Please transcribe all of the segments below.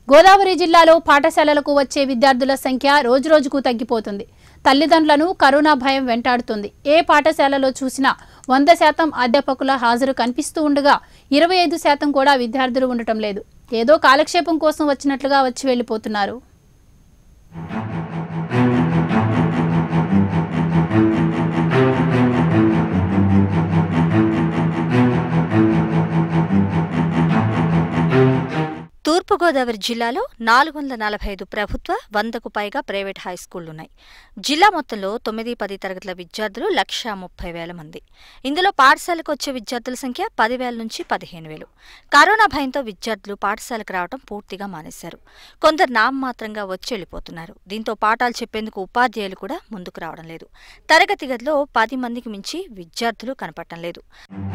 గోదావరి జిల్లాలో పాఠశాలలకు వచ్చే విద్యార్థుల సంఖ్య రోజురోజుకు తగ్గిపోతుంది తల్లిదండ్రులను కరోనా భయం వెంటాడుతుంది ఏ పాఠశాలలో చూసినా వంద శాతం అధ్యాపకుల హాజరు కనిపిస్తూ ఉండగా ఇరవై ఐదు శాతం కూడా విద్యార్థులు ఉండటం లేదు ఏదో కాలక్షేపం కోసం వచ్చినట్లుగా వచ్చి వెళ్ళిపోతున్నారు తూర్పుగోదావరి జిల్లాలో నాలుగు వందల నలభై ఐదు ప్రభుత్వ వందకు పైగా ప్రైవేట్ హై స్కూళ్లున్నాయి జిల్లా మొత్తంలో తొమ్మిది పది తరగతుల విద్యార్థులు లక్ష ముప్పై వేల మంది ఇందులో పాఠశాలకు వచ్చే విద్యార్థుల సంఖ్య పదివేల నుంచి పదిహేను వేలు కరోనా భయంతో విద్యార్థులు పాఠశాలకు రావడం పూర్తిగా మానేశారు కొందరు నామమాత్రంగా వచ్చి వెళ్ళిపోతున్నారు దీంతో పాఠాలు చెప్పేందుకు ఉపాధ్యాయులు కూడా ముందుకు రావడం లేదు తరగతి గదిలో పది మందికి మించి విద్యార్థులు కనపడటం లేదు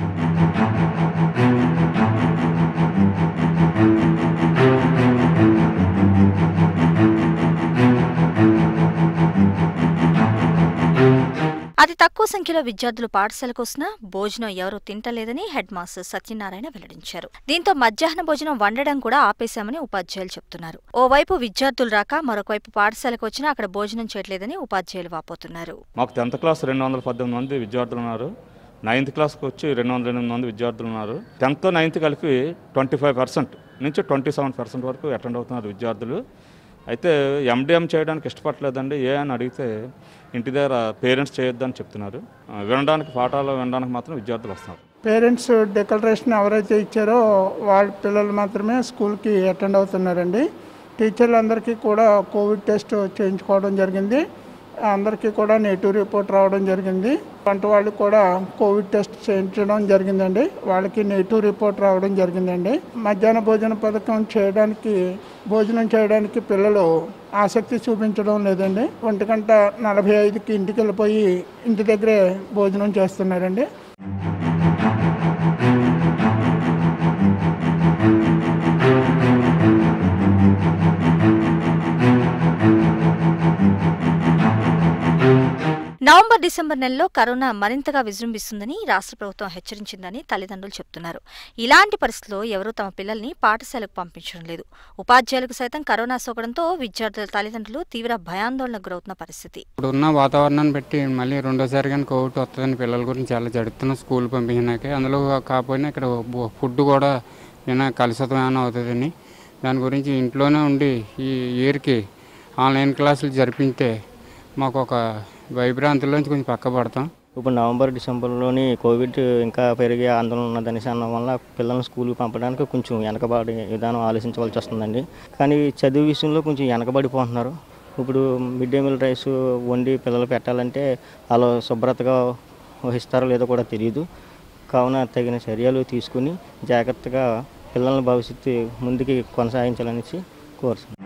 అతి తక్కువ సంఖ్యలో విద్యార్థులు పాఠశాలకు వస్తున్నా భోజనం ఎవరూ తింటలేదని హెడ్ మాస్టర్ సత్యనారాయణ వెల్లడించారు దీంతో మధ్యాహ్న భోజనం వండడం కూడా ఆపేశామని ఉపాధ్యాయులు చెప్తున్నారు ఓవైపు విద్యార్థులు రాక మరొకవైపు పాఠశాలకు వచ్చినా అక్కడ భోజనం చేయట్లేదని ఉపాధ్యాయులు వాపోతున్నారు మాకు టెన్త్ క్లాస్ రెండు వందల పద్దెనిమిది మంది విద్యార్థులు ఉన్నారు నైన్త్ క్లాస్కి వచ్చి రెండు వందల ఎనిమిది మంది విద్యార్థులు ఉన్నారు టెన్త్ నైన్త్ కలిపి ట్వంటీ ఫైవ్ పర్సెంట్ నుంచి ట్వంటీ సెవెన్ పర్సెంట్ వరకు అటెండ్ అవుతున్నారు విద్యార్థులు అయితే ఎండిఎం చేయడానికి ఇష్టపడలేదండి ఏ అని అడిగితే ఇంటి దగ్గర పేరెంట్స్ చేయొద్దని చెప్తున్నారు ఆ, వినడానికి పాఠాలు వినడానికి మాత్రం విద్యార్థులు వస్తున్నారు పేరెంట్స్ డిక్లరేషన్ ఎవరైతే ఇచ్చారో వాళ్ళ పిల్లలు మాత్రమే స్కూల్కి అటెండ్ అవుతున్నారండి టీచర్లందరికీ కూడా కోవిడ్ టెస్ట్ చేయించుకోవడం జరిగింది అందరికీ కూడా నెగిటివ్ రిపోర్ట్ రావడం జరిగింది వంట వాళ్ళు కూడా కోవిడ్ టెస్ట్ చేయించడం జరిగిందండి వాళ్ళకి నెగిటివ్ రిపోర్ట్ రావడం జరిగిందండి మధ్యాహ్న భోజన పథకం చేయడానికి భోజనం చేయడానికి పిల్లలు ఆసక్తి చూపించడం లేదండి ఒంటి గంట నలభై ఐదుకి ఇంటికి వెళ్ళిపోయి ఇంటి దగ్గరే భోజనం చేస్తున్నారండి నవంబర్ డిసెంబర్ నెలలో కరోనా మరింతగా విజృంభిస్తుందని రాష్ట్ర ప్రభుత్వం హెచ్చరించిందని తల్లిదండ్రులు చెప్తున్నారు ఇలాంటి పరిస్థితుల్లో ఎవరూ తమ పిల్లల్ని పాఠశాలకు పంపించడం లేదు ఉపాధ్యాయులకు సైతం కరోనా సోకడంతో విద్యార్థుల తల్లిదండ్రులు తీవ్ర భయాందోళనకు గురవుతున్న పరిస్థితి ఇప్పుడు ఉన్న వాతావరణాన్ని బట్టి మళ్ళీ రెండోసారి కానీ కోవిడ్ వస్తుందని పిల్లల గురించి చాలా జడుతున్నాం స్కూల్ పంపించినాకే అందులో కాకపోయినా ఇక్కడ బు- ఫుడ్ కూడా ఏమైనా కలుషితం ఏమైనా అవుతుందని దాని గురించి ఇంట్లోనే ఉండి ఈ ఇయర్కి ఆన్లైన్ క్లాసులు జరిపితే మాకు ఒక భయభ్రాంతుల్లోంచి కొంచెం పక్కపడతాం ఇప్పుడు నవంబర్ డిసెంబర్లోని కోవిడ్ ఇంకా పెరిగే ఆందోళన ఉన్నదనేసి అనడం వల్ల పిల్లల్ని స్కూల్కి పంపడానికి కొంచెం వెనకబడి విధానం ఆలోచించవలసి వస్తుందండి కానీ చదువు విషయంలో కొంచెం వెనకబడిపోతున్నారు ఇప్పుడు మిడ్ డే మీల్ రైస్ వండి పిల్లలు పెట్టాలంటే వాళ్ళు శుభ్రతగా వహిస్తారో లేదో కూడా తెలియదు కావున తగిన చర్యలు తీసుకుని జాగ్రత్తగా పిల్లల భవిష్యత్తు ముందుకి కొనసాగించాలనేసి కోరుతున్నాను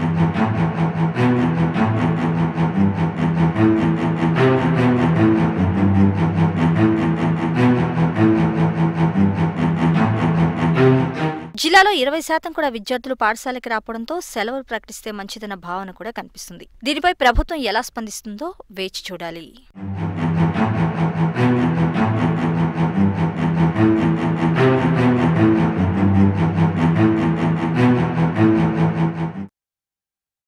జిల్లాలో ఇరవై శాతం కూడా విద్యార్థులు పాఠశాలకి రావడంతో సెలవులు ప్రకటిస్తే మంచిదన్న భావన కూడా కనిపిస్తుంది దీనిపై ప్రభుత్వం ఎలా స్పందిస్తుందో వేచి చూడాలి